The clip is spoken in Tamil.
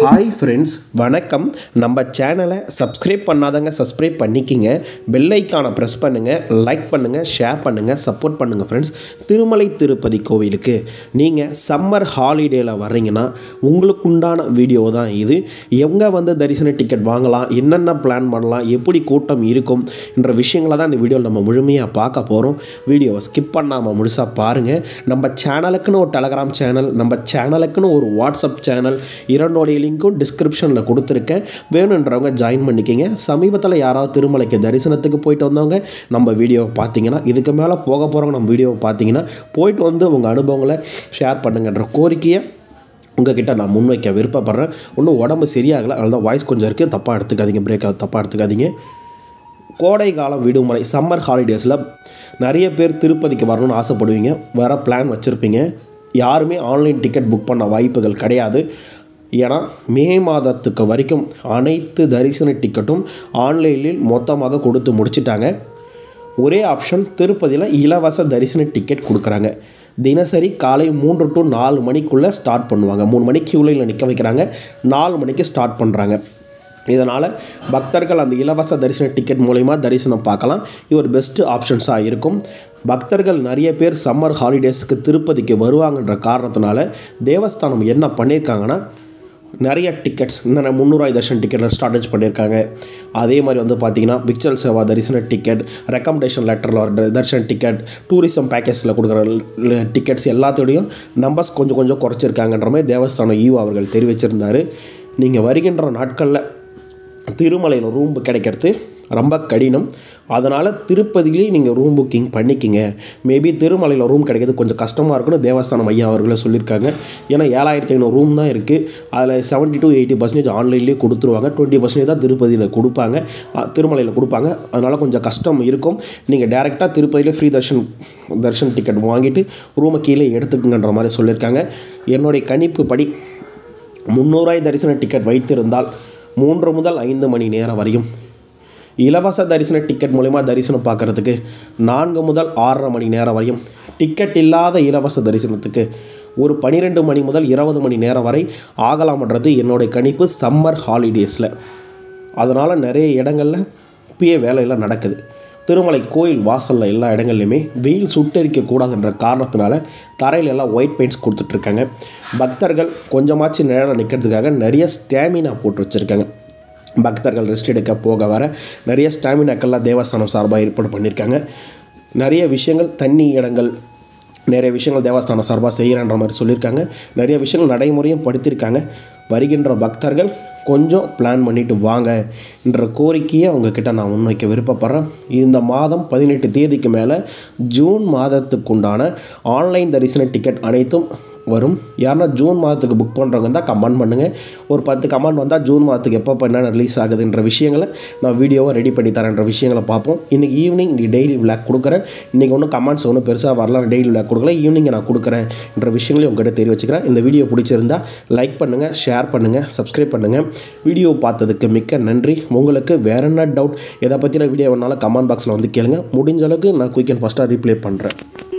ஹாய் ஃப்ரெண்ட்ஸ் வணக்கம் நம்ம சேனலை சப்ஸ்கிரைப் பண்ணாதவங்க சப்ஸ்கிரைப் பண்ணிக்கிங்க பெல் ஐக்கானை ப்ரெஸ் பண்ணுங்கள் லைக் பண்ணுங்கள் ஷேர் பண்ணுங்கள் சப்போர்ட் பண்ணுங்கள் ஃப்ரெண்ட்ஸ் திருமலை திருப்பதி கோவிலுக்கு நீங்கள் சம்மர் ஹாலிடேயில் வர்றீங்கன்னா உங்களுக்கு உண்டான வீடியோ தான் இது எங்கே வந்து தரிசன டிக்கெட் வாங்கலாம் என்னென்ன பிளான் பண்ணலாம் எப்படி கூட்டம் இருக்கும் என்ற விஷயங்களை தான் இந்த வீடியோவில் நம்ம முழுமையாக பார்க்க போகிறோம் வீடியோவை ஸ்கிப் பண்ணாமல் முழுசாக பாருங்கள் நம்ம சேனலுக்குன்னு ஒரு டெலகிராம் சேனல் நம்ம சேனலுக்குன்னு ஒரு வாட்ஸ்அப் சேனல் இரண்டோடைய லிங்க்கும் டிஸ்கிரிப்ஷனில் கொடுத்துருக்கேன் வேணுன்றவங்க ஜாயின் பண்ணிக்கிங்க சமீபத்தில் யாராவது திருமலைக்கு தரிசனத்துக்கு போயிட்டு வந்தவங்க நம்ம வீடியோவை பார்த்தீங்கன்னா இதுக்கு மேலே போக போகிறவங்க நம்ம வீடியோவை பார்த்தீங்கன்னா போயிட்டு வந்து உங்கள் அனுபவங்களை ஷேர் பண்ணுங்கன்ற கோரிக்கையை உங்ககிட்ட நான் முன்வைக்க விருப்பப்படுறேன் ஒன்றும் உடம்பு சரியாகலை அதனால தான் வாய்ஸ் கொஞ்சம் இருக்குது தப்பாக எடுத்துக்காதீங்க பிரேக் தப்பாக எடுத்துக்காதீங்க கோடை காலம் விடுமுறை சம்மர் ஹாலிடேஸில் நிறைய பேர் திருப்பதிக்கு வரணும்னு ஆசைப்படுவீங்க வர பிளான் வச்சுருப்பீங்க யாருமே ஆன்லைன் டிக்கெட் புக் பண்ண வாய்ப்புகள் கிடையாது ஏன்னா மே மாதத்துக்கு வரைக்கும் அனைத்து தரிசன டிக்கெட்டும் ஆன்லைனில் மொத்தமாக கொடுத்து முடிச்சிட்டாங்க ஒரே ஆப்ஷன் திருப்பதியில் இலவச தரிசன டிக்கெட் கொடுக்குறாங்க தினசரி காலை மூன்று டு நாலு மணிக்குள்ளே ஸ்டார்ட் பண்ணுவாங்க மூணு மணிக்கு கியூலையில் நிற்க வைக்கிறாங்க நாலு மணிக்கு ஸ்டார்ட் பண்ணுறாங்க இதனால் பக்தர்கள் அந்த இலவச தரிசன டிக்கெட் மூலயமா தரிசனம் பார்க்கலாம் இது ஒரு பெஸ்ட்டு ஆப்ஷன்ஸாக இருக்கும் பக்தர்கள் நிறைய பேர் சம்மர் ஹாலிடேஸ்க்கு திருப்பதிக்கு வருவாங்கன்ற காரணத்தினால தேவஸ்தானம் என்ன பண்ணியிருக்காங்கன்னா நிறைய டிக்கெட்ஸ் இன்னும் முந்நூறுவாய் தர்ஷன் டிக்கெட் ஸ்டார்டேஜ் பண்ணியிருக்காங்க அதே மாதிரி வந்து பார்த்தீங்கன்னா விக்சல் சேவா தரிசன டிக்கெட் ரெக்கமெண்டேஷன் லெட்டரில் வர தர்ஷன் டிக்கெட் டூரிசம் பேக்கேஜில் கொடுக்குற டிக்கெட்ஸ் எல்லாத்தோடையும் நம்பர்ஸ் கொஞ்சம் கொஞ்சம் குறைச்சிருக்காங்கன்ற மாதிரி தேவஸ்தானம் ஈவோ அவர்கள் தெரிவிச்சிருந்தார் நீங்கள் வருகின்ற நாட்களில் திருமலையில் ரூம் கிடைக்கிறது ரொம்ப கடினம் அதனால் திருப்பதியிலே நீங்கள் ரூம் புக்கிங் பண்ணிக்கிங்க மேபி திருமலையில் ரூம் கிடைக்கிறது கொஞ்சம் கஷ்டமாக இருக்குன்னு தேவஸ்தானம் ஐயா அவர்களே சொல்லியிருக்காங்க ஏன்னா ஏழாயிரத்தி ஐநூறு ரூம் தான் இருக்குது அதில் செவன்ட்டி டு எயிட்டி பர்சன்டேஜ் ஆன்லைன்லேயே கொடுத்துருவாங்க டுவெண்ட்டி பர்சன்டேஜ் தான் திருப்பதியில் கொடுப்பாங்க அஹ், திருமலையில் கொடுப்பாங்க அதனால் கொஞ்சம் கஷ்டம் இருக்கும் நீங்கள் டேரெக்டாக திருப்பதியில் ஃப்ரீ தர்ஷன் தர்ஷன் டிக்கெட் வாங்கிட்டு ரூமை கீழே எடுத்துக்குங்கன்ற மாதிரி சொல்லியிருக்காங்க என்னுடைய கணிப்பு படி முந்நூறாய் தரிசன டிக்கெட் வைத்திருந்தால் மூன்று முதல் ஐந்து மணி நேரம் வரையும் இலவச தரிசன டிக்கெட் மூலிமா தரிசனம் பார்க்குறதுக்கு நான்கு முதல் ஆறரை மணி நேரம் வரையும் டிக்கெட் இல்லாத இலவச தரிசனத்துக்கு ஒரு பன்னிரெண்டு மணி முதல் இருபது மணி நேரம் வரை ஆகலாம்ன்றது என்னுடைய கணிப்பு சம்மர் ஹாலிடேஸில் அதனால் நிறைய இடங்களில் இப்பயே வேலையெல்லாம் நடக்குது திருமலை கோயில் வாசலில் எல்லா இடங்கள்லையுமே வெயில் சுட்டரிக்கக்கூடாதுன்ற காரணத்தினால தரையில எல்லாம் ஒயிட் பெயிண்ட்ஸ் கொடுத்துட்ருக்காங்க பக்தர்கள் கொஞ்சமாச்சும் நிழலில் நிற்கிறதுக்காக நிறைய ஸ்டாமினா போட்டு வச்சுருக்காங்க பக்தர்கள் ரெஸ்ட் எடுக்க போக வர நிறைய ஸ்டாமினாக்கள்லாம் தேவஸ்தானம் சார்பாக ஏற்பாடு பண்ணியிருக்காங்க நிறைய விஷயங்கள் தண்ணி இடங்கள் நிறைய விஷயங்கள் தேவஸ்தானம் சார்பாக செய்கிறன்ற மாதிரி சொல்லியிருக்காங்க நிறைய விஷயங்கள் நடைமுறையும் படுத்தியிருக்காங்க வருகின்ற பக்தர்கள் கொஞ்சம் பிளான் பண்ணிட்டு வாங்க என்ற கோரிக்கையை உங்ககிட்ட நான் முன்வைக்க விருப்பப்படுறேன் இந்த மாதம் பதினெட்டு தேதிக்கு மேலே ஜூன் மாதத்துக்குண்டான ஆன்லைன் தரிசன டிக்கெட் அனைத்தும் வரும் யாருன்னா ஜூன் மாதத்துக்கு புக் பண்ணுறவங்க தான் கமெண்ட் பண்ணுங்கள் ஒரு பத்து கமெண்ட் வந்தால் ஜூன் மாதத்துக்கு எப்போ என்ன ரிலீஸ் ஆகுதுன்ற விஷயங்களை நான் வீடியோவை ரெடி பண்ணி தரேன்ற விஷயங்களை பார்ப்போம் இன்றைக்கி ஈவினிங் நீ டெய்லி விளாக் கொடுக்குறேன் இன்றைக்கி ஒன்றும் கமெண்ட்ஸ் ஒன்றும் பெருசாக வரலாம் டெய்லி விளாக் கொடுக்கல ஈவினிங் நான் கொடுக்குறேன் என்ற விஷயங்களையும் உங்கள்கிட்ட தெரிய வச்சுக்கிறேன் இந்த வீடியோ பிடிச்சிருந்தா லைக் பண்ணுங்கள் ஷேர் பண்ணுங்கள் சப்ஸ்கிரைப் பண்ணுங்கள் வீடியோ பார்த்ததுக்கு மிக்க நன்றி உங்களுக்கு வேற என்ன டவுட் எதை பற்றின வீடியோ வேணாலும் கமெண்ட் பாக்ஸில் வந்து கேளுங்க முடிஞ்ச அளவுக்கு நான் குயிக் அண்ட் ஃபஸ்ட்டாக ரீப்ளே பண்ணுறேன்